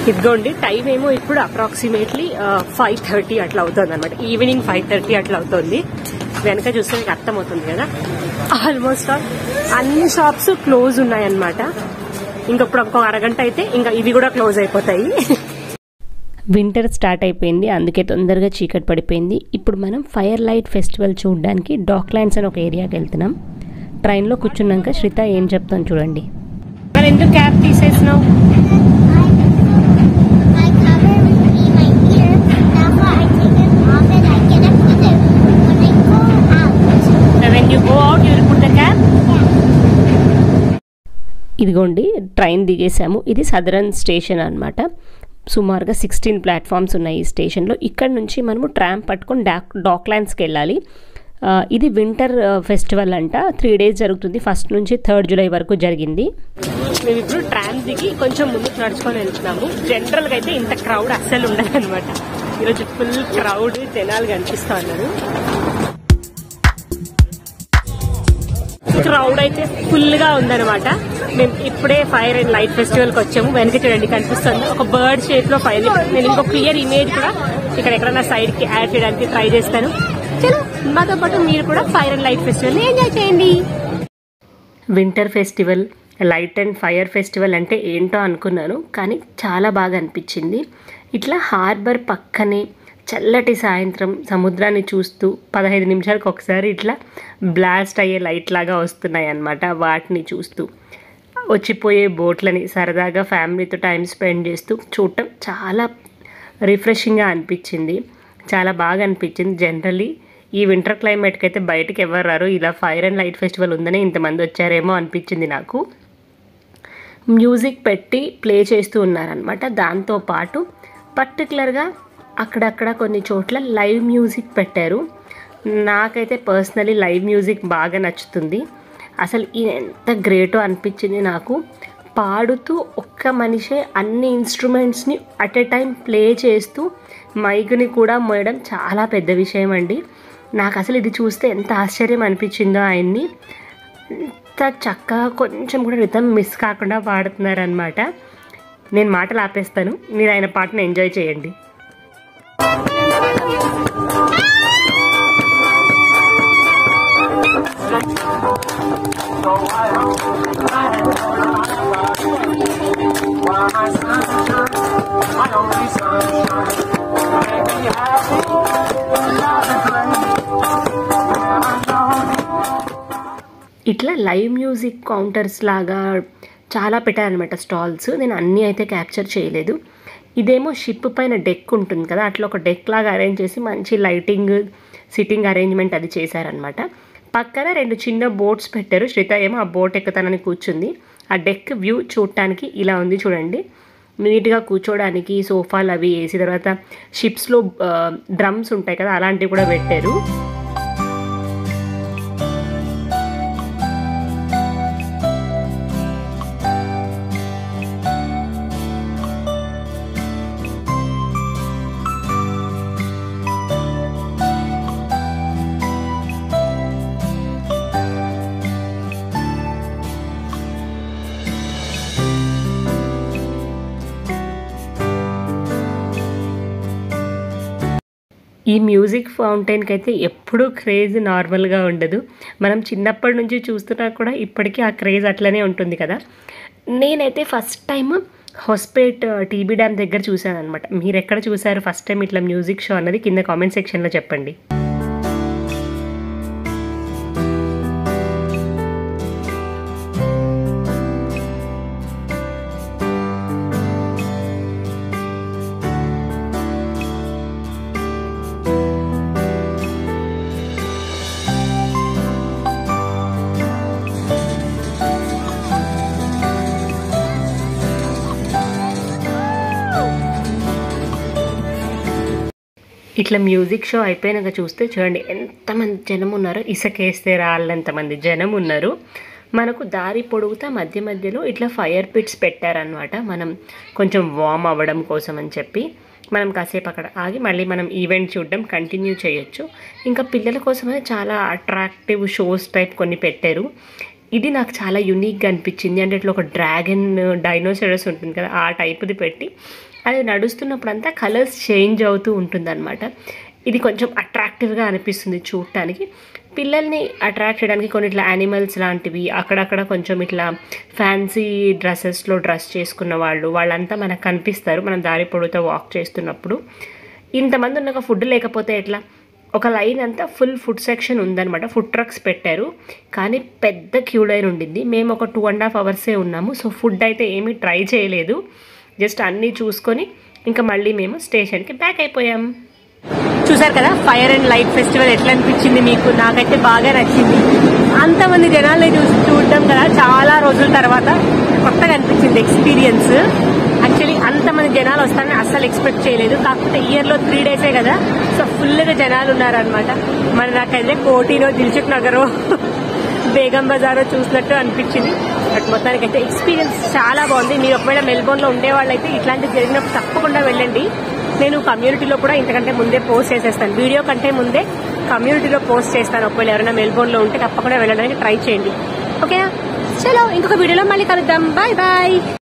ఇదిగోండి టైం ఏమో ఇప్పుడు అప్రాక్సిమేట్లీ ఫైవ్ థర్టీ అట్లా అవుతుంది అనమాట ఈవినింగ్ ఫైవ్ థర్టీ అట్లా అవుతుంది వెనక చూస్తే మీకు అర్థమవుతుంది కదా ఆల్మోస్ట్ ఆల్ అన్ని షాప్స్ క్లోజ్ ఉన్నాయన్నమాట ఇంకా ఇప్పుడు ఇంకో అరగంట అయితే ఇంకా ఇవి కూడా క్లోజ్ అయిపోతాయి వింటర్ స్టార్ట్ అయిపోయింది అందుకే తొందరగా చీకటి పడిపోయింది ఇప్పుడు మనం ఫైర్ లైట్ ఫెస్టివల్ చూడడానికి డాక్లాండ్స్ అని ఒక ఏరియాకి వెళ్తున్నాం ట్రైన్లో కూర్చున్నాక శ్రిత ఏం చెప్తాను చూడండి మరి ఎందుకు క్యాబ్ తీసేసినావు I cover with me my ear. Therefore, I take it off and I get to put it when I go out. When you go out you put the cab ఇదిగోండి ట్రైన్ దిగేసాము ఇది southern station అనమాట సుమారుగా sixteen platforms ఉన్నాయి ఈ స్టేషన్లో ఇక్కడ నుంచి మనము ట్రామ్ పట్టుకొని డాక్ డాక్లాండ్స్కి వెళ్ళాలి ఆ, ఇది వింటర్ ఫెస్టివల్ అంట త్రీ డేస్ జరుగుతుంది ఫస్ట్ నుంచి థర్డ్ జూలై వరకు జరిగింది మేము ఇప్పుడు ట్రామ్ దిగి కొంచెం ముందుకు నడుచుకొని వెళ్తున్నాము జనరల్ గా అయితే ఇంత క్రౌడ్ అస్సలు ఉండదు అనమాట ఈరోజు ఫుల్ క్రౌడ్ జనాలు కనిపిస్తా ఉన్నారు క్రౌడ్ అయితే ఫుల్ గా ఉందన్నమాట మేము ఇప్పుడే ఫైర్ అండ్ లైట్ ఫెస్టివల్ కి వచ్చాము వెనక చూడండి కనిపిస్తుంది ఒక బర్డ్ షేప్ లో ఫైర్ నేను ఇంకో క్లియర్ ఇమేజ్ కూడా ఇక్కడ ఎక్కడైనా సైడ్ కి యాడ్ చేయడానికి ట్రై చేస్తాను చలో మాతో పాటు మీరు కూడా fire and light festival enjoy చేయండి winter festival light and fire festival అంటే ఏంటో అనుకున్నాను కానీ చాలా బాగా అనిపించింది ఇట్లా హార్బర్ పక్కనే చల్లటి సాయంత్రం సముద్రాన్ని చూస్తూ పదహైదు నిమిషాలకు ఒకసారి ఇట్లా బ్లాస్ట్ అయ్యే లైట్ లాగా వస్తున్నాయి అన్నమాట వాటిని చూస్తూ వచ్చిపోయే బోట్లని సరదాగా ఫ్యామిలీతో టైం స్పెండ్ చేస్తూ చూడటం చాలా రిఫ్రెషింగ్గా అనిపించింది చాలా బాగా అనిపించింది జనరలీ ఈ వింటర్ క్లైమేట్కి అయితే బయటకు ఎవరు రారు ఇలా ఫైర్ అండ్ లైట్ ఫెస్టివల్ ఉందని ఇంతమంది వచ్చారేమో అనిపించింది నాకు మ్యూజిక్ పెట్టి ప్లే చేస్తూ ఉన్నారనమాట దాంతోపాటు పర్టికులర్గా అక్కడక్కడ కొన్ని చోట్ల లైవ్ మ్యూజిక్ పెట్టారు నాకైతే పర్సనలీ లైవ్ మ్యూజిక్ బాగా నచ్చుతుంది అసలు ఈ ఎంత గ్రేటో అనిపించింది నాకు పాడుతూ ఒక్క మనిషే అన్ని ఇన్స్ట్రుమెంట్స్ని అట్ ఎ టైం ప్లే చేస్తూ మైక్ని కూడా మోయడం చాలా పెద్ద విషయం అండి నాకు అసలు ఇది చూస్తే ఎంత ఆశ్చర్యం అనిపించిందో ఆయన్ని ఎంత చక్కగా కొంచెం కూడా రితం మిస్ కాకుండా పాడుతున్నారనమాట నేను మాటలు ఆపేస్తాను మీరు ఆయన పాటను ఎంజాయ్ చేయండి ఇట్లా లైవ్ మ్యూజిక్ కౌంటర్స్ లాగా చాలా పెట్టారనమాట స్టాల్స్ నేను అన్నీ అయితే క్యాప్చర్ చేయలేదు ఇదేమో షిప్ పైన డెక్ ఉంటుంది కదా అట్లా ఒక డెక్ లాగా అరేంజ్ చేసి మంచి లైటింగ్ సిట్టింగ్ అరేంజ్మెంట్ అది చేశారనమాట పక్కన రెండు చిన్న బోట్స్ పెట్టారు శ్రిత ఏమో ఆ బోట్ ఎక్కుతానని కూర్చుంది ఆ డెక్ వ్యూ చూడటానికి ఇలా ఉంది చూడండి నీట్గా కూర్చోడానికి సోఫాలు అవి వేసి తర్వాత షిప్స్లో డ్రమ్స్ ఉంటాయి కదా అలాంటివి కూడా పెట్టారు ఈ మ్యూజిక్ ఫౌంటైన్కి అయితే ఎప్పుడూ క్రేజ్ నార్మల్గా ఉండదు మనం చిన్నప్పటి నుంచి చూస్తున్నా కూడా ఇప్పటికీ ఆ క్రేజ్ అట్లనే ఉంటుంది కదా నేనైతే first time Hospet TB dam దగ్గర చూశాను అనమాట మీరు ఎక్కడ చూసారు ఫస్ట్ టైం ఇట్లా మ్యూజిక్ షో అన్నది కింద కామెంట్ సెక్షన్లో చెప్పండి ఇట్లా మ్యూజిక్ షో అయిపోయినాక చూస్తే చూడండి ఎంతమంది జనం ఉన్నారో ఇసకేస్తే రాళ్ళంతమంది జనం ఉన్నారు మనకు దారి పొడుగుతా మధ్య మధ్యలో ఇట్లా ఫైర్ పిట్స్ పెట్టారనమాట మనం కొంచెం వార్మ్ అవ్వడం కోసం అని చెప్పి మనం కాసేపు అక్కడ ఆగి మళ్ళీ మనం ఈవెంట్ చూడడం కంటిన్యూ చేయొచ్చు ఇంకా పిల్లల కోసమే చాలా అట్రాక్టివ్ షోస్ టైప్ కొన్ని పెట్టారు ఇది నాకు చాలా యునిక్గా అనిపించింది అంటే ఇట్లా ఒక డ్రాగన్ డైనోసరస్ ఉంటుంది కదా ఆ టైప్ది పెట్టి అది నడుస్తున్నప్పుడంతా కలర్స్ చేంజ్ అవుతూ ఉంటుందన్నమాట ఇది కొంచెం అట్రాక్టివ్గా అనిపిస్తుంది చూడటానికి పిల్లల్ని అట్రాక్ట్ చేయడానికి కొన్ని ఇట్లా యానిమల్స్ లాంటివి అక్కడక్కడ కొంచెం ఇట్లా ఫ్యాన్సీ డ్రెస్సెస్లో డ్రెస్ చేసుకున్న వాళ్ళు వాళ్ళంతా మనకు కనిపిస్తారు మనం దారి పొడవుతో వాక్ చేస్తున్నప్పుడు ఇంతమంది ఉన్నాక ఫుడ్ లేకపోతే ఎట్లా ఒక లైన్ అంతా ఫుల్ ఫుడ్ సెక్షన్ ఉందన్నమాట ఫుడ్ ట్రక్స్ పెట్టారు కానీ పెద్ద క్యూ లైన్ ఉండింది మేము ఒక టూ అండ్ హాఫ్ అవర్సే ఉన్నాము సో ఫుడ్ అయితే ఏమీ ట్రై చేయలేదు జస్ట్ అన్నీ చూసుకొని ఇంకా మళ్ళీ మేము స్టేషన్కి బ్యాక్ అయిపోయాం చూసారు కదా ఫైర్ అండ్ లైట్ ఫెస్టివల్ ఎట్లా అనిపించింది మీకు నాకైతే బాగా నచ్చింది అంతమంది జనాల్ని చూసి చూడడం కదా చాలా రోజుల తర్వాత కొత్తగా అనిపించింది ఎక్స్పీరియన్స్ యాక్చువల్లీ అంతమంది జనాలు వస్తారని అస్సలు ఎక్స్పెక్ట్ చేయలేదు కాకపోతే ఇయర్ లో త్రీ డేసే కదా సో ఫుల్ గా జనాలు ఉన్నారనమాట మరి నాకైతే కోటినో దిల్చుక్ నగరో బేగం బజారో చూసినట్టు అనిపించింది బట్ మొత్తానికి అయితే ఎక్స్పీరియన్స్ చాలా బాగుంది మీరు ఒకవేళ మెల్బోర్న్ లో ఉండే వాళ్ళైతే ఇట్లాంటివి జరిగినప్పుడు తప్పకుండా వెళ్ళండి నేను కమ్యూనిటీలో కూడా ఇంతకంటే ముందే పోస్ట్ చేసేస్తాను వీడియో కంటే ముందే కమ్యూనిటీలో పోస్ట్ చేస్తాను ఒకవేళ ఎవరైనా మెల్బోర్న్ లో ఉంటే తప్పకుండా వెళ్ళడానికి ట్రై చేయండి ఓకేనా చలో ఇంకొక వీడియోలో మళ్ళీ కలుద్దాం బాయ్ బాయ్